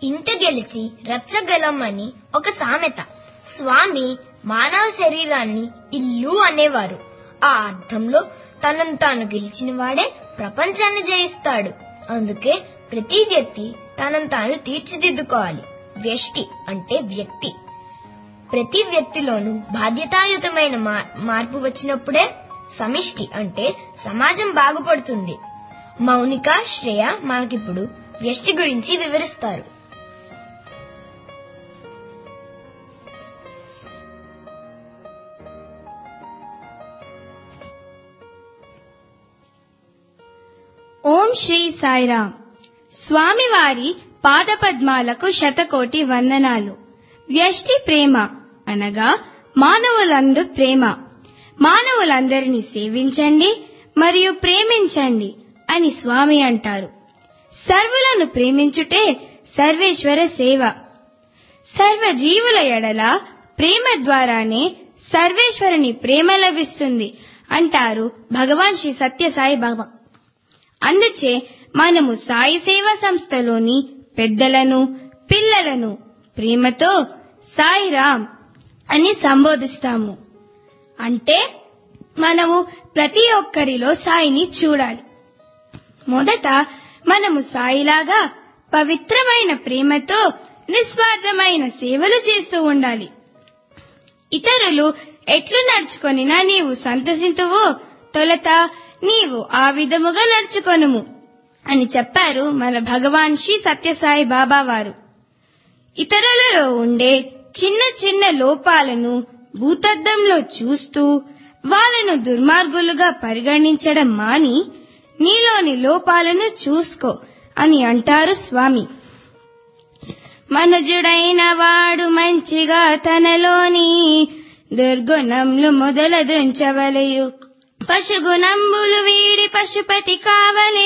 ఇంట గెలిచి రచ్చగలమని ఒక సామెత స్వామి మానవ శరీరాన్ని ఇల్లు అనేవారు ఆ అర్థంలో తనను తాను గెలిచిన వాడే ప్రపంచాన్ని జయిస్తాడు అందుకే ప్రతి వ్యక్తి తనను తాను తీర్చిదిద్దుకోవాలి వ్యష్టి అంటే వ్యక్తి ప్రతి వ్యక్తిలోనూ బాధ్యతాయుతమైన మా- మార్పు వచ్చినప్పుడే సమిష్టి అంటే సమాజం బాగుపడుతుంది మౌనిక శ్రేయ మనకిప్పుడు వ్యష్టి గురించి వివరిస్తారు ఓం శ్రీ సాయిరాం స్వామివారి పాదపద్మాలకు శతకోటి వందనాలు వ్యష్టి ప్రేమ అనగా మానవులందు ప్రేమ మానవులందరినీ సేవించండి మరియు ప్రేమించండి అని స్వామి అంటారు సర్వులను ప్రేమించుటే సర్వేశ్వర సేవ సర్వ జీవుల ఎడల ప్రేమ ద్వారానే సర్వేశ్వరుని ప్రేమ లభిస్తుంది అంటారు భగవాన్ శ్రీ సత్యసాయి బాబా అందుచే మనము సాయి సేవా సంస్థలోని పెద్దలను పిల్లలను ప్రేమతో సాయిరామ్ అని సంబోధిస్తాము అంటే మనము ప్రతి ఒక్కరిలో సాయిని చూడాలి మొదట మనము సాయిలాగా పవిత్రమైన ప్రేమతో నిస్వార్థమైన సేవలు చేస్తూ ఉండాలి ఇతరులు ఎట్లు నడుచుకొనినా నీవు సంతసింతువో తొలత నీవు ఆ విధముగా నడుచుకొనుము అని చెప్పారు మన భగవాన్ శ్రీ సత్యసాయి బాబా వారు ఇతరులలో ఉండే చిన్న చిన్న లోపాలను భూతద్దంలో చూస్తూ వాళ్ళను దుర్మార్గులుగా పరిగణించడం మాని నీలోని లోపాలను చూసుకో అని అంటారు స్వామి మనుజుడైన వాడు మంచిగా తనలోని దుర్గుణంలు మొదలదృంచవలయు పశుగుణంబులు వీడి పశుపతి కావలే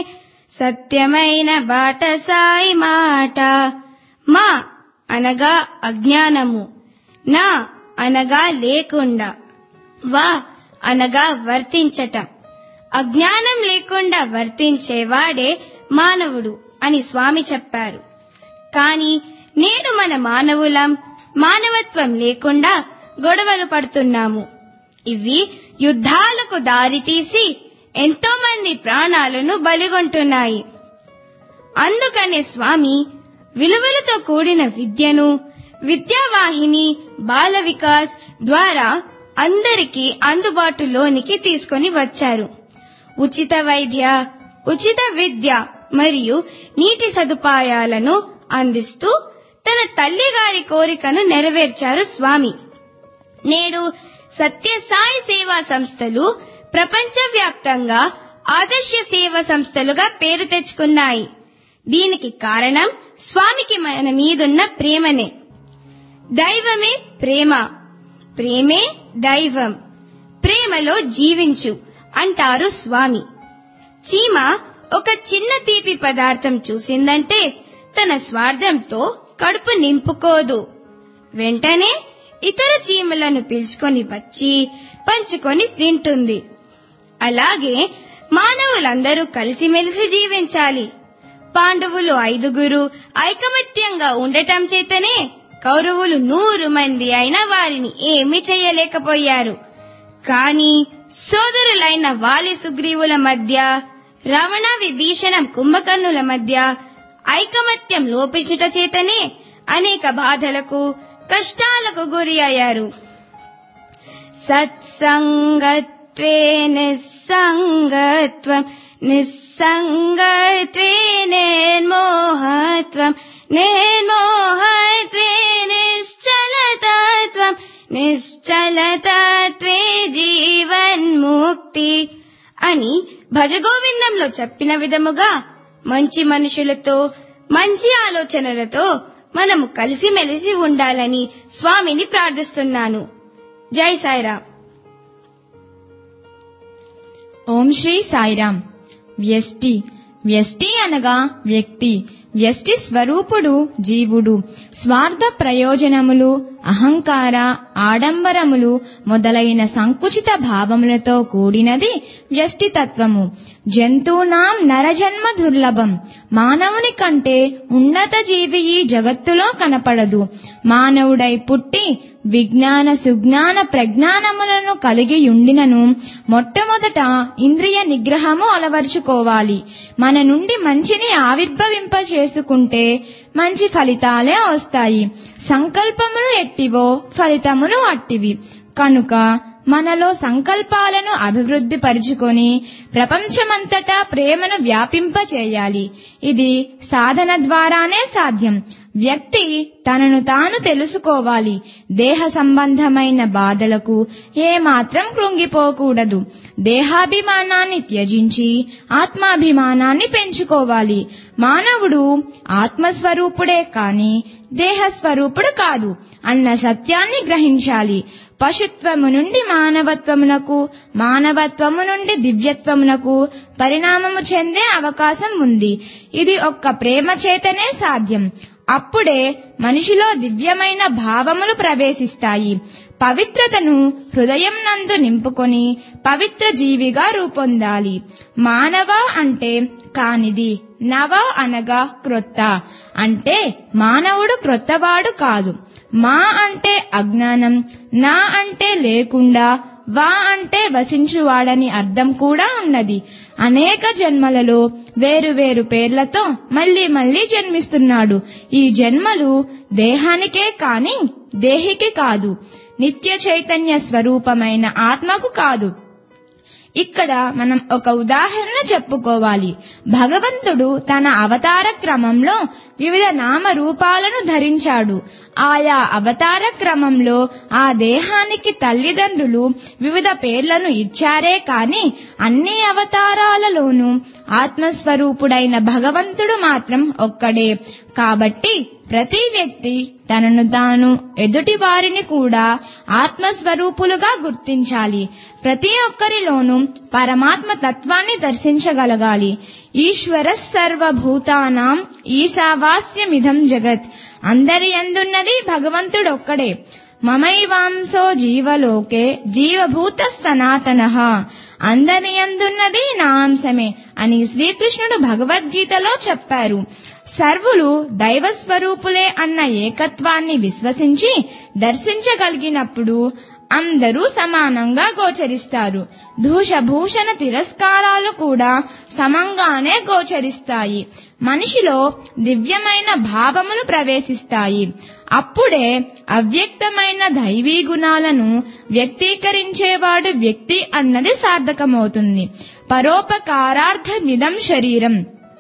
సత్యమైన బాట సాయి మాట మా అనగా అజ్ఞానము నా అనగా లేకుండా వా అనగా వర్తించటం అజ్ఞానం లేకుండా వర్తించేవాడే మానవుడు అని స్వామి చెప్పారు కాని నేడు మన మానవులం మానవత్వం లేకుండా గొడవలు పడుతున్నాము ఇవి యుద్ధాలకు దారితీసి ఎంతో మంది ప్రాణాలను బలిగొంటున్నాయి అందుకనే స్వామి విలువలతో కూడిన విద్యను విద్యావాహిని బాల వికాస్ ద్వారా అందరికీ అందుబాటులోనికి తీసుకొని వచ్చారు ఉచిత వైద్య ఉచిత విద్య మరియు నీటి సదుపాయాలను అందిస్తూ తన తల్లిగారి కోరికను నెరవేర్చారు స్వామి నేడు సత్యసాయి సేవా సంస్థలు ప్రపంచవ్యాప్తంగా ఆదర్శ సేవా సంస్థలుగా పేరు తెచ్చుకున్నాయి దీనికి కారణం స్వామికి మన మీదున్న ప్రేమనే దైవమే ప్రేమ ప్రేమే దైవం ప్రేమలో జీవించు అంటారు స్వామి చీమ ఒక చిన్న తీపి పదార్థం చూసిందంటే తన స్వార్థంతో కడుపు నింపుకోదు వెంటనే ఇతర చీమలను పిలుచుకొని వచ్చి పంచుకొని తింటుంది అలాగే మానవులందరూ కలిసిమెలిసి జీవించాలి పాండవులు ఐదుగురు ఐకమత్యంగా ఉండటం చేతనే కౌరవులు నూరు మంది అయిన వారిని ఏమీ చేయలేకపోయారు కాని సోదరులైన వాలి సుగ్రీవుల మధ్య రవణ విభీషణం కుంభకర్ణుల మధ్య ఐకమత్యం లోపించుట చేతనే అనేక బాధలకు కష్టాలకు గురి అయ్యారు సత్సంగత్వే నిస్సంగత్వం నిస్సంగత్వే నిర్మోహత్వం నిర్మోహత్వే నిశ్చలతత్వం నిశ్చలతత్వే జీవన్ముక్తి అని భజగోవిందంలో చెప్పిన విధముగా మంచి మనుషులతో మంచి ఆలోచనలతో మనము కలిసిమెలిసి ఉండాలని స్వామిని ప్రార్థిస్తున్నాను జై సాయిరామ్ ఓం శ్రీ సాయిరామ్ వ్యష్టి వ్యష్టి అనగా వ్యక్తి వ్యష్టి స్వరూపుడు జీవుడు స్వార్థ ప్రయోజనములు అహంకార ఆడంబరములు మొదలైన సంకుచిత భావములతో కూడినది వ్యష్టితత్వము జంతువునాం నరజన్మ దుర్లభం మానవుని కంటే ఉన్నత జీవి ఈ జగత్తులో కనపడదు మానవుడై పుట్టి విజ్ఞాన సుజ్ఞాన ప్రజ్ఞానములను కలిగి ఉండినను మొట్టమొదట ఇంద్రియ నిగ్రహము అలవర్చుకోవాలి మన నుండి మంచిని ఆవిర్భవింప చేసుకుంటే మంచి ఫలితాలే వస్తాయి సంకల్పములు ఎట్టివో ఫలితములు అట్టివి కనుక మనలో సంకల్పాలను అభివృద్ధి పరుచుకొని ప్రపంచమంతటా ప్రేమను వ్యాపింప చేయాలి ఇది సాధన ద్వారానే సాధ్యం వ్యక్తి తనను తాను తెలుసుకోవాలి దేహ సంబంధమైన బాధలకు ఏమాత్రం కృంగిపోకూడదు దేహాభిమానాన్ని త్యజించి ఆత్మాభిమానాన్ని పెంచుకోవాలి మానవుడు ఆత్మస్వరూపుడే కాని దేహస్వరూపుడు కాదు అన్న సత్యాన్ని గ్రహించాలి పశుత్వము నుండి మానవత్వమునకు మానవత్వము నుండి దివ్యత్వమునకు పరిణామము చెందే అవకాశం ఉంది ఇది ఒక్క ప్రేమ చేతనే సాధ్యం అప్పుడే మనిషిలో దివ్యమైన భావములు ప్రవేశిస్తాయి పవిత్రతను హృదయం నందు నింపుకొని పవిత్ర జీవిగా రూపొందాలి మానవ అంటే కానిది నవ అనగా క్రొత్త అంటే మానవుడు క్రొత్తవాడు కాదు మా అంటే అజ్ఞానం నా అంటే లేకుండా వా అంటే వసించువాడని అర్థం కూడా ఉన్నది అనేక జన్మలలో వేరు వేరు పేర్లతో మళ్ళీ మళ్ళీ జన్మిస్తున్నాడు ఈ జన్మలు దేహానికే కాని దేహికి కాదు నిత్య చైతన్య స్వరూపమైన ఆత్మకు కాదు ఇక్కడ మనం ఒక ఉదాహరణ చెప్పుకోవాలి భగవంతుడు తన అవతార క్రమంలో వివిధ నామ రూపాలను ధరించాడు ఆయా అవతార క్రమంలో ఆ దేహానికి తల్లిదండ్రులు వివిధ పేర్లను ఇచ్చారే కాని అన్ని అవతారాలలోనూ ఆత్మస్వరూపుడైన భగవంతుడు మాత్రం ఒక్కడే కాబట్టి ప్రతి వ్యక్తి తనను తాను ఎదుటి వారిని కూడా ఆత్మస్వరూపులుగా గుర్తించాలి ప్రతి ఒక్కరిలోనూ పరమాత్మ తత్వాన్ని దర్శించగలగాలి ఈశ్వర సర్వభూతానాం ఈశావాస్యమిదం జగత్ అందరి అందున్నది భగవంతుడొక్కడే మమైవాంసో జీవలోకే జీవభూత సనాతన అందరి అందున్నది నా అంశమే అని శ్రీకృష్ణుడు భగవద్గీతలో చెప్పారు సర్వులు దైవస్వరూపులే అన్న ఏకత్వాన్ని విశ్వసించి దర్శించగలిగినప్పుడు అందరూ సమానంగా గోచరిస్తారు దూషభూషణ తిరస్కారాలు కూడా సమంగానే గోచరిస్తాయి మనిషిలో దివ్యమైన భావములు ప్రవేశిస్తాయి అప్పుడే అవ్యక్తమైన దైవీ గుణాలను వ్యక్తీకరించేవాడు వ్యక్తి అన్నది సార్థకమవుతుంది పరోపకారార్థమిదం శరీరం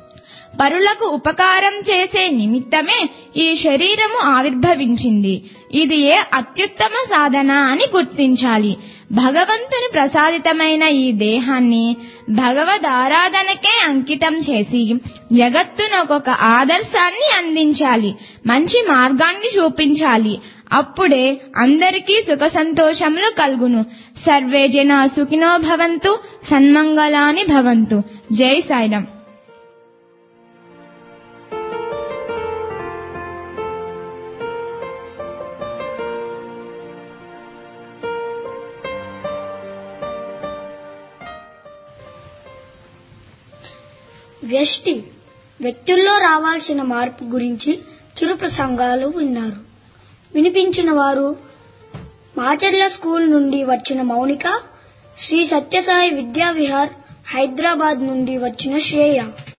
పరులకు ఉపకారం చేసే నిమిత్తమే ఈ శరీరము ఆవిర్భవించింది ఇది ఏ అత్యుత్తమ సాధన అని గుర్తించాలి భగవంతుని ప్రసాదితమైన ఈ దేహాన్ని భగవద్ ఆరాధనకే అంకితం చేసి జగత్తునొక ఆదర్శాన్ని అందించాలి మంచి మార్గాన్ని చూపించాలి అప్పుడే అందరికీ సుఖ సంతోషములు కలుగును సర్వే జన సుఖినో భవంతు సన్మంగళాని భవంతు జై సాయిరాం వ్యష్టి వ్యక్తుల్లో రావాల్సిన మార్పు గురించి చిరు ప్రసంగాలు విన్నారు వినిపించిన వారు మాచర్ల స్కూల్ నుండి వచ్చిన మౌనిక శ్రీ సత్యసాయి విద్యా విహార్ హైదరాబాద్ నుండి వచ్చిన శ్రేయ